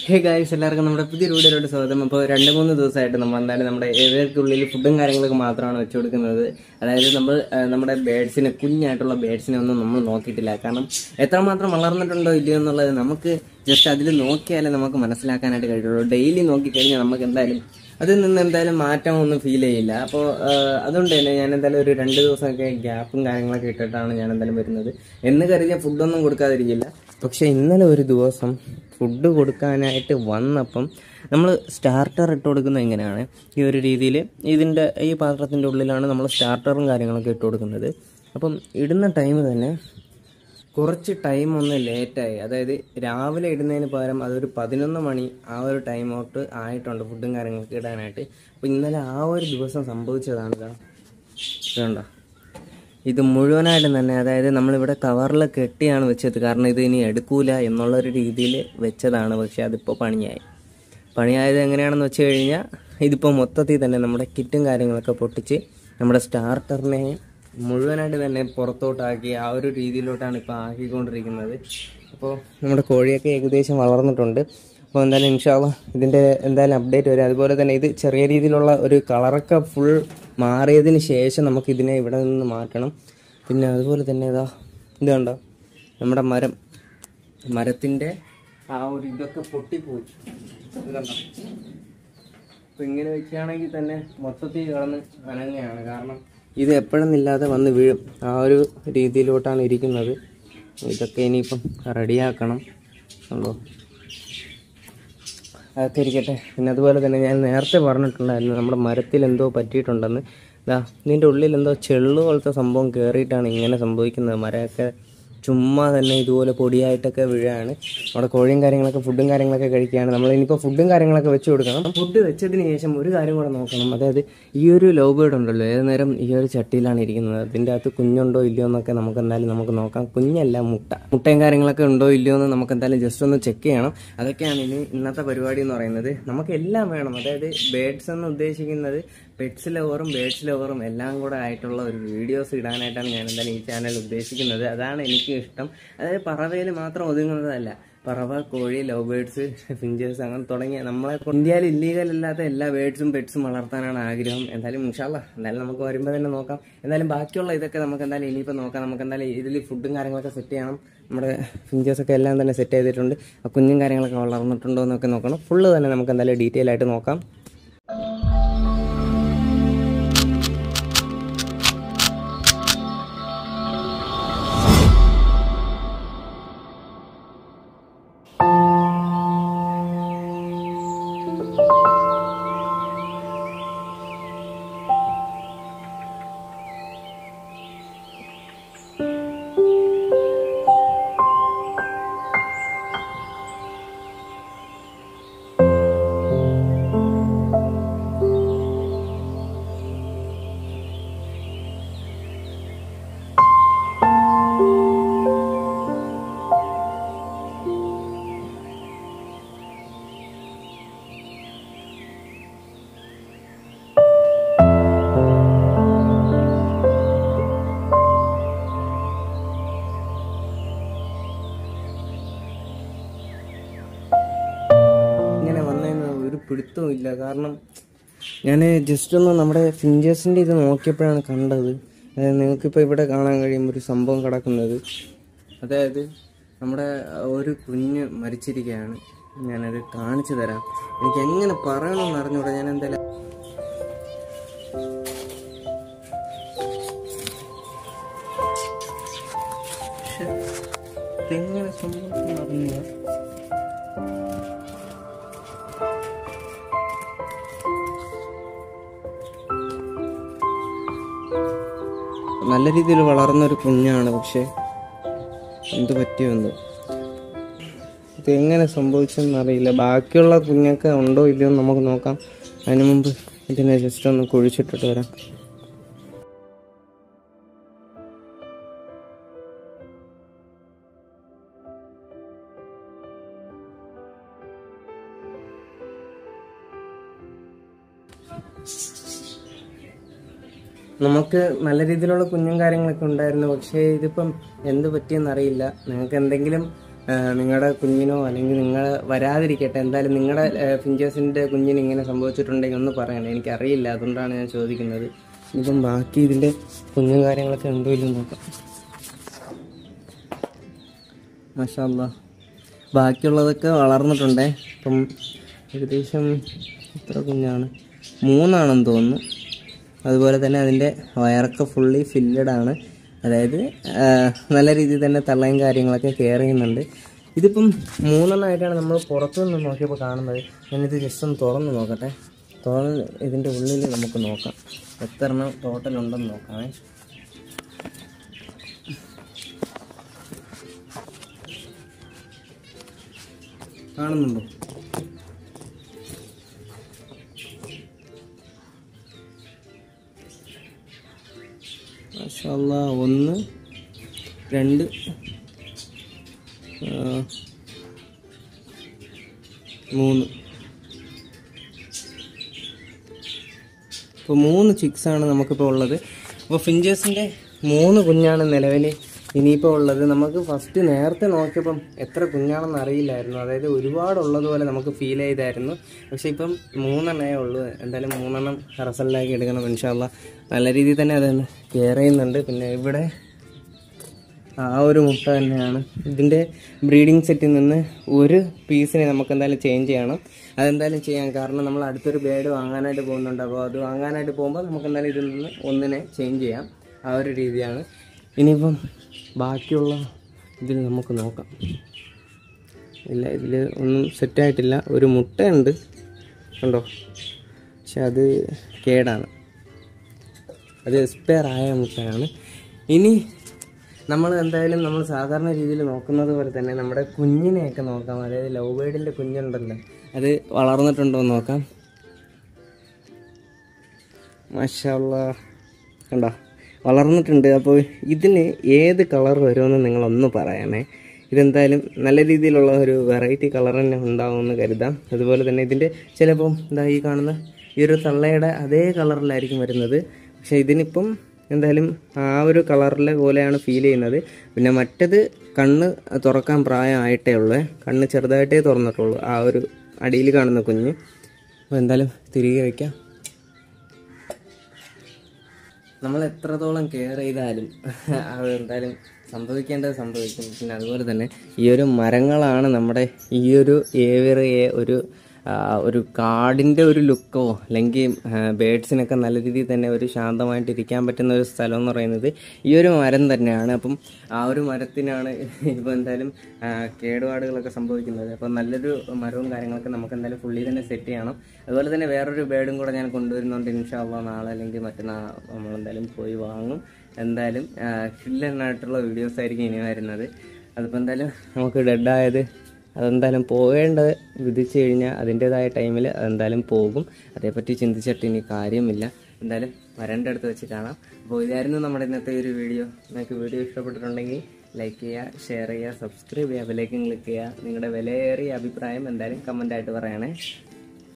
hey guys എല്ലാവർക്കും നമ്മുടെ പുതിയ വീഡിയോയിലോട്ട് സ്വാഗതം അപ്പോൾ രണ്ട് മൂന്ന് ദിവസമായിട്ട് നമ്മൾ എന്തായാലും നമ്മുടെ ഏരിയക്കുള്ളിൽ ഫുഡും കാര്യങ്ങളൊക്കെ മാത്രമാണ് വെച്ചു കൊടുക്കുന്നത് അതായത് നമ്മൾ ആ, നമ്മുടെ ബേഡ്സിനെ കുഞ്ഞായിട്ടുള്ള ബേഡ്സിനെ ഒന്നും നമ്മൾ നോക്കിയിട്ടില്ല കാരണം എത്രമാത്രം വളർന്നിട്ടുണ്ടോ ഇല്ലയോ എന്നുള്ളത് നമുക്ക് ജസ്റ്റ് അതിൽ നോക്കിയാലേ നമുക്ക് മനസ്സിലാക്കാനായിട്ട് കഴിയുള്ളൂ ഡെയിലി നോക്കിക്കഴിഞ്ഞാൽ നമുക്ക് എന്തായാലും അതിൽ നിന്ന് എന്തായാലും മാറ്റം ഒന്നും ഫീൽ ചെയ്യില്ല അപ്പോൾ അതുകൊണ്ട് തന്നെ ഞാൻ എന്തായാലും ഒരു രണ്ട് ദിവസമൊക്കെ ഗ്യാപ്പും കാര്യങ്ങളൊക്കെ ഇട്ടിട്ടാണ് ഞാൻ എന്തായാലും വരുന്നത് എന്ന് കരുതിയ ഫുഡൊന്നും കൊടുക്കാതിരിക്കില്ല പക്ഷെ ഇന്നലെ ഒരു ദിവസം ഫുഡ് കൊടുക്കാനായിട്ട് വന്നപ്പം നമ്മൾ സ്റ്റാർട്ടർ ഇട്ട് കൊടുക്കുന്നത് എങ്ങനെയാണ് ഈ ഒരു രീതിയിൽ ഇതിൻ്റെ ഈ പാത്രത്തിൻ്റെ ഉള്ളിലാണ് നമ്മൾ സ്റ്റാർട്ടറും കാര്യങ്ങളൊക്കെ ഇട്ട് കൊടുക്കുന്നത് അപ്പം ഇടുന്ന ടൈം തന്നെ കുറച്ച് ടൈം ഒന്ന് ലേറ്റായി അതായത് രാവിലെ ഇടുന്നതിന് പകരം അതൊരു പതിനൊന്ന് മണി ആ ഒരു ടൈം ഔട്ട് ആയിട്ടുണ്ട് ഫുഡും കാര്യങ്ങളൊക്കെ ഇടാനായിട്ട് അപ്പോൾ ഇന്നലെ ആ ഒരു ദിവസം സംഭവിച്ചതാണ് ഇതാ ഇതുണ്ടോ ഇത് മുഴുവനായിട്ടും തന്നെ അതായത് നമ്മളിവിടെ കവറിൽ കെട്ടിയാണ് വെച്ചത് കാരണം ഇത് ഇനി എടുക്കൂല എന്നുള്ളൊരു രീതിയിൽ വെച്ചതാണ് പക്ഷെ അതിപ്പോൾ പണിയായി പണിയായത് എങ്ങനെയാണെന്ന് വെച്ച് കഴിഞ്ഞാൽ ഇതിപ്പോൾ മൊത്തത്തിൽ തന്നെ നമ്മുടെ കിറ്റും കാര്യങ്ങളൊക്കെ പൊട്ടിച്ച് നമ്മുടെ സ്റ്റാർട്ടറിനെ മുഴുവനായിട്ട് തന്നെ പുറത്തോട്ടാക്കി ആ ഒരു രീതിയിലോട്ടാണ് ഇപ്പോൾ ആക്കിക്കൊണ്ടിരിക്കുന്നത് അപ്പോൾ നമ്മുടെ കോഴിയൊക്കെ ഏകദേശം വളർന്നിട്ടുണ്ട് അപ്പോൾ എന്തായാലും ഇൻഷാല്ല ഇതിൻ്റെ എന്തായാലും അപ്ഡേറ്റ് വരും അതുപോലെ തന്നെ ഇത് ചെറിയ രീതിയിലുള്ള ഒരു കളറൊക്കെ ഫുൾ മാറിയതിന് ശേഷം നമുക്ക് ഇതിനെ ഇവിടെ നിന്ന് മാറ്റണം പിന്നെ അതുപോലെ തന്നെ ഇതാ ഇത് കണ്ടോ നമ്മുടെ മരം മരത്തിൻ്റെ ആ ഒരു ഇതൊക്കെ പൊട്ടിപ്പോയി ഇത് കണ്ടോ അപ്പോൾ ഇങ്ങനെ വെക്കുകയാണെങ്കിൽ തന്നെ മൊത്തത്തിൽ കിടന്ന് അനങ്ങുകയാണ് കാരണം ഇത് എപ്പോഴെന്നില്ലാതെ വന്ന് വീഴും ആ ഒരു രീതിയിലോട്ടാണ് ഇരിക്കുന്നത് ഇതൊക്കെ ഇനിയിപ്പം റെഡിയാക്കണം ഉള്ളൂ അതൊക്കെ ഇരിക്കട്ടെ പിന്നെ അതുപോലെ തന്നെ ഞാൻ നേരത്തെ പറഞ്ഞിട്ടുണ്ടായിരുന്നു നമ്മുടെ മരത്തിൽ എന്തോ പറ്റിയിട്ടുണ്ടെന്ന് ഇതാ ഇതിൻ്റെ ഉള്ളിൽ എന്തോ ചെള്ളു പോലത്തെ സംഭവം കയറിയിട്ടാണ് ഇങ്ങനെ സംഭവിക്കുന്നത് മരമൊക്കെ ചുമ്മാ തന്നെ ഇതുപോലെ പൊടിയായിട്ടൊക്കെ വീഴാണ് അവിടെ കോഴിയും കാര്യങ്ങളൊക്കെ ഫുഡും കാര്യങ്ങളൊക്കെ കഴിക്കുകയാണ് നമ്മൾ ഇനിയിപ്പോൾ ഫുഡും കാര്യങ്ങളൊക്കെ വെച്ച് കൊടുക്കണം ഫുഡ് വെച്ചതിന് ശേഷം ഒരു കാര്യം കൂടെ നോക്കണം അതായത് ഈ ഒരു ലവ് ബേർഡ് ഉണ്ടല്ലോ ഏത് നേരം ഈ ഒരു ചട്ടിയിലാണ് ഇരിക്കുന്നത് അതിൻ്റെ അകത്ത് കുഞ്ഞുണ്ടോ ഇല്ലയോ എന്നൊക്കെ നമുക്ക് എന്തായാലും നമുക്ക് നോക്കാം കുഞ്ഞല്ല മുട്ട മുട്ടയും കാര്യങ്ങളൊക്കെ ഉണ്ടോ ഇല്ലയോ എന്ന് നമുക്ക് എന്തായാലും ജസ്റ്റ് ഒന്ന് ചെക്ക് ചെയ്യണം അതൊക്കെയാണ് ഇനി ഇന്നത്തെ പരിപാടി എന്ന് പറയുന്നത് നമുക്ക് എല്ലാം വേണം അതായത് ബേഡ്സ് എന്ന് ഉദ്ദേശിക്കുന്നത് പെറ്റ്സ് ലവറും ബേഡ്സ് ലവറും എല്ലാം കൂടെ ആയിട്ടുള്ള ഒരു വീഡിയോസ് ഇടാനായിട്ടാണ് ഞാൻ എന്തായാലും ഈ ചാനൽ ഉദ്ദേശിക്കുന്നത് അതാണ് എനിക്ക് ഇഷ്ടം അതായത് പറവയിൽ മാത്രം ഒതുങ്ങുന്നതല്ല പറവ കോഴി ലവ് ബേഡ്സ് ഫിഞ്ചേഴ്സ് അങ്ങനെ തുടങ്ങിയ നമ്മളെ കൊണ്ട് ഇന്ത്യയിൽ ഇല്ലീഗൽ അല്ലാത്ത എല്ലാ ബേഡ്സും പെറ്റ്സും വളർത്താനാണ് ആഗ്രഹം എന്തായാലും ഇൻഷാല്ല എന്തായാലും നമുക്ക് വരുമ്പോൾ തന്നെ നോക്കാം എന്തായാലും ബാക്കിയുള്ള ഇതൊക്കെ നമുക്ക് എന്തായാലും ഇനിയിപ്പോൾ നോക്കാം നമുക്ക് എന്തായാലും ഇതിൽ ഫുഡും കാര്യങ്ങളൊക്കെ സെറ്റ് ചെയ്യണം നമ്മുടെ ഫിഞ്ചേഴ്സൊക്കെ എല്ലാം തന്നെ സെറ്റ് ചെയ്തിട്ടുണ്ട് ആ കുഞ്ഞും കാര്യങ്ങളൊക്കെ വളർന്നിട്ടുണ്ടോ എന്നൊക്കെ നോക്കണം ഫുള്ള് തന്നെ നമുക്ക് എന്തായാലും ഡീറ്റെയിൽ ആയിട്ട് നോക്കാം ഇങ്ങനെ വന്നതിന് ഒരു പിടുത്തവും ഇല്ല കാരണം ഞാൻ ജസ്റ്റ് ഒന്ന് നമ്മുടെ ഫിഞ്ചേഴ്സിൻ്റെ ഇത് നോക്കിയപ്പോഴാണ് കണ്ടത് അതായത് നിങ്ങൾക്കിപ്പോൾ ഇവിടെ കാണാൻ കഴിയും ഒരു സംഭവം കിടക്കുന്നത് അതായത് നമ്മുടെ ഒരു കുഞ്ഞ് മരിച്ചിരിക്കുകയാണ് ഞാനത് കാണിച്ചു തരാം എനിക്ക് എങ്ങനെ പറയണമെന്ന് അറിഞ്ഞൂടാ ഞാൻ എന്തായാലും ശ്ശെ, ഇതെങ്ങനെ സംഭവിച്ചെന്ന് അറിഞ്ഞൂടാ നല്ല രീതിയിൽ വളർന്ന ഒരു കുഞ്ഞാണ് പക്ഷെ എന്ത് പറ്റിയോ എന്തോ ഇത് എങ്ങനെ സംഭവിച്ചെന്ന് അറിയില്ല ബാക്കിയുള്ള കുഞ്ഞൊക്കെ ഉണ്ടോ ഇല്ലയോ എന്ന് നമുക്ക് നോക്കാം അതിന് മുമ്പ് ഇതിനെ ജസ്റ്റ് ഒന്ന് കുഴിച്ചിട്ടിട്ട് വരാം നമുക്ക് നല്ല രീതിയിലുള്ള കുഞ്ഞും കാര്യങ്ങളൊക്കെ ഉണ്ടായിരുന്നു പക്ഷേ ഇതിപ്പം എന്ത് പറ്റിയെന്ന് അറിയില്ല നിങ്ങൾക്ക് എന്തെങ്കിലും നിങ്ങളുടെ കുഞ്ഞിനോ അല്ലെങ്കിൽ നിങ്ങൾ വരാതിരിക്കട്ടെ എന്തായാലും നിങ്ങളുടെ ഫിഞ്ചേഴ്സിൻ്റെ കുഞ്ഞിന് ഇങ്ങനെ സംഭവിച്ചിട്ടുണ്ടെങ്കിൽ ഒന്ന് പറയണേ എനിക്കറിയില്ല അതുകൊണ്ടാണ് ഞാൻ ചോദിക്കുന്നത് ഇനിയിപ്പം ബാക്കി ഇതിൻ്റെ കുഞ്ഞും കാര്യങ്ങളൊക്കെ ഉണ്ടോ ഇല്ലെന്ന് നോക്കാം മഷാല്ല ബാക്കിയുള്ളതൊക്കെ വളർന്നിട്ടുണ്ടേ ഇപ്പം ഏകദേശം എത്ര കുഞ്ഞാണ് മൂന്നാണെന്ന് തോന്നുന്നു അതുപോലെ തന്നെ അതിൻ്റെ വയറൊക്കെ ഫുള്ളി ഫില്ലഡ് ആണ് അതായത് ആ, നല്ല രീതിയിൽ തന്നെ തള്ളയും കാര്യങ്ങളൊക്കെ കെയർ ചെയ്യുന്നുണ്ട് ഇതിപ്പം മൂന്നെണ്ണമായിട്ടാണ് നമ്മൾ പുറത്തു നിന്ന് നോക്കിയപ്പോൾ കാണുന്നത് ഞാനിത് ജസ്റ്റ് ഒന്ന് തുറന്ന് നോക്കട്ടെ തുറന്ന് ഇതിൻ്റെ ഉള്ളിൽ നമുക്ക് നോക്കാം എത്ര എണ്ണം ടോട്ടൽ ഉണ്ടെന്ന് നോക്കാമേ കാണുന്നുണ്ടോ മാഷാല്ലാ ഒന്ന് രണ്ട് ആ, മൂന്ന് ഇപ്പോൾ മൂന്ന് ചിക്സാണ് നമുക്കിപ്പോൾ ഉള്ളത് അപ്പോൾ ഫിഞ്ചേഴ്സിൻ്റെ മൂന്ന് കുഞ്ഞാണ് നിലവിൽ ഇനിയിപ്പോൾ ഉള്ളത് നമുക്ക് ഫസ്റ്റ് നേരത്തെ നോക്കിയപ്പം എത്ര കുഞ്ഞാണെന്ന് അറിയില്ലായിരുന്നു അതായത് ഒരുപാടുള്ളതുപോലെ നമുക്ക് ഫീൽ ചെയ്തായിരുന്നു പക്ഷേ ഇപ്പം മൂന്നെണ്ണേ ഉള്ളൂ എന്തായാലും മൂന്നെണ്ണം റിസൾട്ടാക്കി എടുക്കണം ഇൻഷാല്ല നല്ല രീതിയിൽ തന്നെ അത് കെയർ ചെയ്യുന്നുണ്ട് പിന്നെ ഇവിടെ ആ ഒരു മുട്ട തന്നെയാണ് ഇതിൻ്റെ ബ്രീഡിംഗ് സെറ്റിൽ നിന്ന് ഒരു പീസിനെ നമുക്ക് എന്തായാലും ചേഞ്ച് ചെയ്യണം അതെന്തായാലും ചെയ്യാം കാരണം നമ്മൾ അടുത്തൊരു ബേഡ് വാങ്ങാനായിട്ട് പോകുന്നുണ്ട് അപ്പോൾ അത് വാങ്ങാനായിട്ട് പോകുമ്പോൾ നമുക്ക് എന്തായാലും ഇതിൽ നിന്ന് ഒന്നിനെ ചേഞ്ച് ചെയ്യാം ആ ഒരു രീതിയാണ് ഇനിയിപ്പം ബാക്കിയുള്ള ഇതിൽ നമുക്ക് നോക്കാം ഇല്ല ഇതിൽ ഒന്നും സെറ്റായിട്ടില്ല ഒരു മുട്ടയുണ്ട് കണ്ടോ പക്ഷെ അത് കേടാണ് അത് എക്സ്പയർ ആയ മുട്ടയാണ് ഇനി നമ്മൾ എന്തായാലും നമ്മൾ സാധാരണ രീതിയിൽ നോക്കുന്നത് പോലെ തന്നെ നമ്മുടെ കുഞ്ഞിനെയൊക്കെ നോക്കാം അതായത് ലവ് ബേർഡിൻ്റെ കുഞ്ഞുണ്ടല്ലോ അത് വളർന്നിട്ടുണ്ടോ എന്ന് നോക്കാം മഷാള്ള കണ്ടോ വളർന്നിട്ടുണ്ട് അപ്പോൾ ഇതിന് ഏത് കളർ വരുമെന്ന് നിങ്ങളൊന്ന് പറയണേ ഇതെന്തായാലും നല്ല രീതിയിലുള്ള ഒരു വെറൈറ്റി കളർ തന്നെ ഉണ്ടാവുമെന്ന് കരുതാം അതുപോലെ തന്നെ ഇതിൻ്റെ ചിലപ്പം എന്താ ഈ കാണുന്ന ഈ ഒരു തള്ളയുടെ അതേ കളറിലായിരിക്കും വരുന്നത് പക്ഷേ ഇതിനിപ്പം എന്തായാലും ആ ഒരു കളറിലെ പോലെയാണ് ഫീൽ ചെയ്യുന്നത് പിന്നെ മറ്റത് കണ്ണ് തുറക്കാൻ പ്രായമായിട്ടേ ഉള്ളൂ കണ്ണ് ചെറുതായിട്ടേ തുറന്നിട്ടുള്ളൂ ആ ഒരു അടിയിൽ കാണുന്ന കുഞ്ഞ് അപ്പോൾ എന്തായാലും തിരികെ വയ്ക്കാം നമ്മൾ എത്രത്തോളം കെയർ ചെയ്താലും അത് എന്തായാലും സംഭവിക്കേണ്ടത് സംഭവിക്കും പിന്നെ അതുപോലെ തന്നെ ഈ ഒരു മരങ്ങളാണ് നമ്മുടെ ഈ ഒരു ഏവിയറിയെ ഒരു ആ, ഒരു കാടിൻ്റെ ഒരു ലുക്കോ അല്ലെങ്കിൽ ബേഡ്സിനൊക്കെ നല്ല രീതിയിൽ തന്നെ ഒരു ശാന്തമായിട്ട് ഇരിക്കാൻ പറ്റുന്ന ഒരു സ്ഥലം എന്ന് പറയുന്നത് ഈ ഒരു മരം തന്നെയാണ് അപ്പം ആ ഒരു മരത്തിനാണ് ഇപ്പോൾ എന്തായാലും ആ, കേടുപാടുകളൊക്കെ സംഭവിക്കുന്നത് അപ്പം നല്ലൊരു മരവും കാര്യങ്ങളൊക്കെ നമുക്ക് എന്തായാലും ഫുള്ളി തന്നെ സെറ്റ് ചെയ്യണം അതുപോലെ തന്നെ വേറൊരു ബേഡും കൂടെ ഞാൻ കൊണ്ടുവരുന്നുണ്ട് ഇൻഷാല്ല നാളെ അല്ലെങ്കിൽ മറ്റന്നാൾ നമ്മൾ എന്തായാലും പോയി വാങ്ങും എന്തായാലും കില്ലനായിട്ടുള്ള വീഡിയോസ് ആയിരിക്കും ഇനി വരുന്നത് അതിപ്പോൾ എന്തായാലും നമുക്ക് ഡെഡായത് അതെന്തായാലും പോകേണ്ടത് വിധിച്ചു കഴിഞ്ഞാൽ അതിൻ്റെതായ ടൈമിൽ അതെന്തായാലും പോകും അതേപ്പറ്റി ചിന്തിച്ചിട്ട് ഇനി കാര്യമില്ല എന്തായാലും വരേണ്ട അടുത്ത് വെച്ച് കാണാം അപ്പോൾ ഇതായിരുന്നു നമ്മുടെ ഇന്നത്തെ ഒരു വീഡിയോ നിങ്ങൾക്ക് വീഡിയോ ഇഷ്ടപ്പെട്ടിട്ടുണ്ടെങ്കിൽ ലൈക്ക് ചെയ്യുക ഷെയർ ചെയ്യുക സബ്സ്ക്രൈബ് ചെയ്യുക ബെലൈക്കൻ ക്ലിക്ക് ചെയ്യുക നിങ്ങളുടെ വിലയേറിയ അഭിപ്രായം എന്തായാലും കമൻ്റായിട്ട് പറയണേ